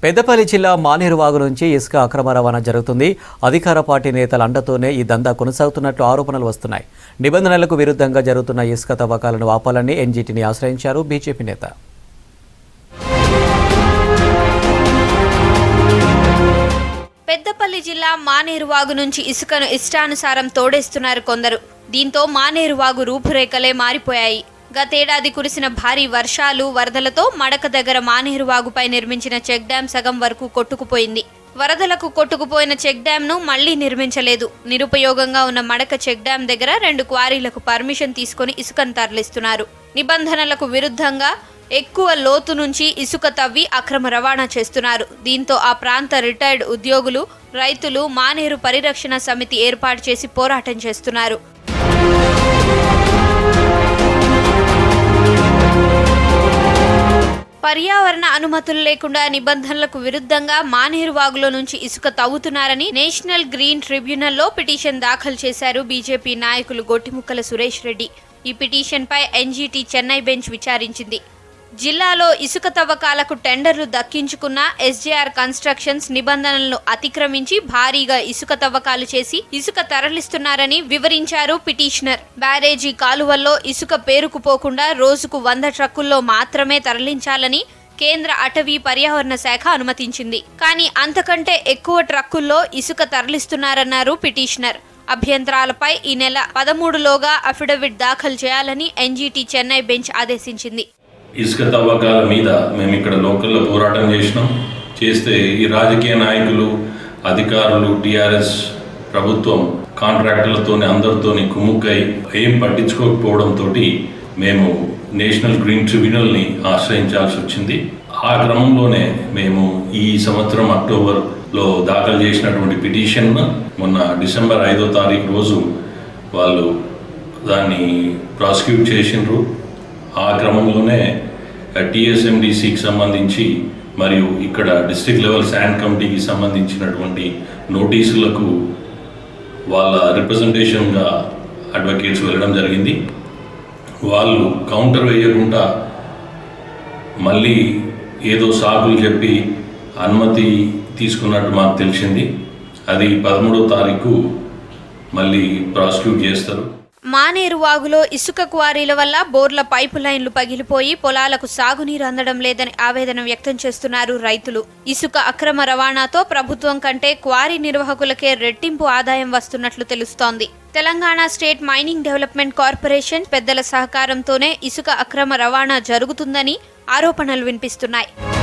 పెద్దపల్లి జిల్లా మానేరువాగు నుంచి ఇసుక అక్రమ రవాణా జరుగుతుంది అధికార పార్టీ నేతల అండతోనే ఈ దందా కొనసాగుతున్నట్లు ఆరోపణలు వస్తున్నాయి నిబంధనలకు విరుద్ధంగా జరుగుతున్న ఇసుక తవ్వకాలను ఆపాలని ఎన్జీటీని ఆశ్రయించారు బీజేపీ నేత పెద్దపల్లి జిల్లా మానేరువాగు నుంచి ఇసుకను ఇష్టానుసారం తోడేస్తున్నారు కొందరు దీంతో మానేరువాగు రూపురేఖలే మారిపోయాయి గతేడాది కురిసిన భారీ వర్షాలు వరదలతో మడక దగ్గర మానేరువాగుపై నిర్మించిన చెక్ డ్యాం సగం వరకు కొట్టుకుపోయింది వరదలకు కొట్టుకుపోయిన చెక్ డ్యాం ను మళ్లీ నిర్మించలేదు నిరుపయోగంగా ఉన్న మడక చెక్ డ్యాం దగ్గర రెండు క్వారీలకు పర్మిషన్ తీసుకుని ఇసుకను తరలిస్తున్నారు నిబంధనలకు విరుద్ధంగా ఎక్కువ లోతు నుంచి ఇసుక తవ్వి అక్రమ రవాణా చేస్తున్నారు దీంతో ఆ ప్రాంత రిటైర్డ్ ఉద్యోగులు రైతులు మానేరు పరిరక్షణ సమితి ఏర్పాటు చేసి పోరాటం చేస్తున్నారు పర్యావరణ అనుమతులు లేకుండా నిబంధనలకు విరుద్ధంగా మానేరు వాగులో నుంచి ఇసుక తవ్వుతున్నారని నేషనల్ గ్రీన్ ట్రిబ్యునల్లో పిటిషన్ దాఖలు చేశారు బీజేపీ నాయకులు గొట్టిముక్కల సురేష్ రెడ్డి ఈ పిటిషన్పై ఎన్జీటీ చెన్నై బెంచ్ విచారించింది జిల్లాలో ఇసుక తవ్వకాలకు టెండర్లు దక్కించుకున్న ఎస్జేఆర్ కన్స్ట్రక్షన్స్ నిబంధనలను అతిక్రమించి భారీగా ఇసుక తవ్వకాలు చేసి ఇసుక తరలిస్తున్నారని వివరించారు పిటిషనర్ బ్యారేజీ కాలువల్లో ఇసుక పేరుకుపోకుండా రోజుకు వంద ట్రక్కుల్లో మాత్రమే తరలించాలని కేంద్ర అటవీ పర్యావరణ శాఖ అనుమతించింది కానీ అంతకంటే ఎక్కువ ట్రక్కుల్లో ఇసుక తరలిస్తున్నారన్నారు పిటిషనర్ అభ్యంతరాలపై ఈ నెల పదమూడులోగా అఫిడవిట్ దాఖలు చేయాలని ఎన్జీటీ చెన్నై బెంచ్ ఆదేశించింది ఇసుక తవ్వకాల మీద మేము ఇక్కడ లోకల్లో పోరాటం చేసినాం చేస్తే ఈ రాజకీయ నాయకులు అధికారులు టీఆర్ఎస్ ప్రభుత్వం కాంట్రాక్టర్లతోని అందరితోని కుమ్ముక్కై ఏం పట్టించుకోకపోవడంతో మేము నేషనల్ గ్రీన్ ట్రిబ్యునల్ని ఆశ్రయించాల్సి వచ్చింది ఆ క్రమంలోనే మేము ఈ సంవత్సరం అక్టోబర్లో దాఖలు చేసినటువంటి పిటిషన్ మొన్న డిసెంబర్ ఐదో తారీఖు రోజు వాళ్ళు దాన్ని ప్రాసిక్యూట్ చేసిండ్రు ఆ క్రమంలోనే టీఎస్ఎండిసికి సంబంధించి మరియు ఇక్కడ డిస్ట్రిక్ట్ లెవెల్ శాండ్ కమిటీకి సంబంధించినటువంటి నోటీసులకు వాళ్ళ రిప్రజెంటేషన్గా అడ్వకేట్స్ వెళ్ళడం జరిగింది వాళ్ళు కౌంటర్ వేయకుండా మళ్ళీ ఏదో సాకులు చెప్పి అనుమతి తీసుకున్నట్టు మాకు తెలిసింది అది పదమూడో తారీఖు మళ్ళీ ప్రాసిక్యూట్ చేస్తారు మానేరు వాగులో ఇసుక క్వారీల వల్ల బోర్ల పైపు లైన్లు పగిలిపోయి పొలాలకు సాగునీరు అందడం లేదని ఆవేదన వ్యక్తం చేస్తున్నారు రైతులు ఇసుక అక్రమ రవాణాతో ప్రభుత్వం కంటే క్వారీ నిర్వాహకులకే రెట్టింపు ఆదాయం వస్తున్నట్లు తెలుస్తోంది Telangana state mining development corporation పెద్దల సహకారంతోనే ఇసుక అక్రమ రవాణా జరుగుతుందని ఆరోపణలు వినిపిస్తున్నాయి